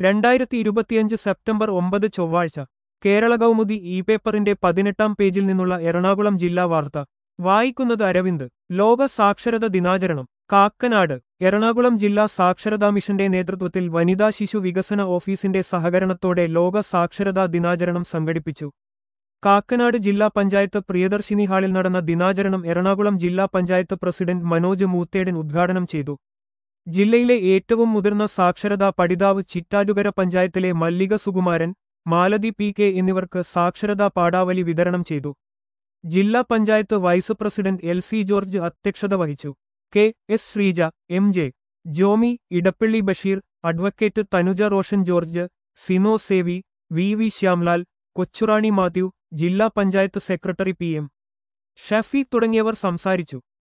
രണ്ടായിരത്തി ഇരുപത്തിയഞ്ച് സെപ്റ്റംബർ ഒമ്പത് ചൊവ്വാഴ്ച കേരള കൗമുദി ഇ പേപ്പറിന്റെ പതിനെട്ടാം പേജിൽ നിന്നുള്ള എറണാകുളം ജില്ലാ വാർത്ത വായിക്കുന്നത് അരവിന്ദ് ലോക സാക്ഷരത ദിനാചരണം കാക്കനാട് എറണാകുളം ജില്ലാ സാക്ഷരതാ മിഷന്റെ നേതൃത്വത്തിൽ വനിതാ ശിശു വികസന ഓഫീസിന്റെ സഹകരണത്തോടെ ലോക സാക്ഷരതാ ദിനാചരണം സംഘടിപ്പിച്ചു കാക്കനാട് ജില്ലാ പഞ്ചായത്ത് പ്രിയദർശിനി ഹാളിൽ നടന്ന ദിനാചരണം എറണാകുളം ജില്ലാ പഞ്ചായത്ത് പ്രസിഡന്റ് മനോജ് മൂത്തേടൻ ഉദ്ഘാടനം ചെയ്തു ജില്ലയിലെ ഏറ്റവും മുതിർന്ന സാക്ഷരതാ പഠിതാവ് ചിറ്റാറ്റുകര പഞ്ചായത്തിലെ മല്ലിക സുകുമാരൻ മാലതി പി കെ എന്നിവർക്ക് സാക്ഷരതാ പാഠാവലി വിതരണം ചെയ്തു ജില്ലാ panchayat vice president L C George അധ്യക്ഷത വഹിച്ചു K S Sreeja M J Jomy Edappally Basheer advocate Thanuja Roshan George Sino Sevi V V Shyamlal Kochurani Mathew ജില്ലാ panchayat secretary P M Shafeeq തുടങ്ങിയവർ സംസാരിച്ചു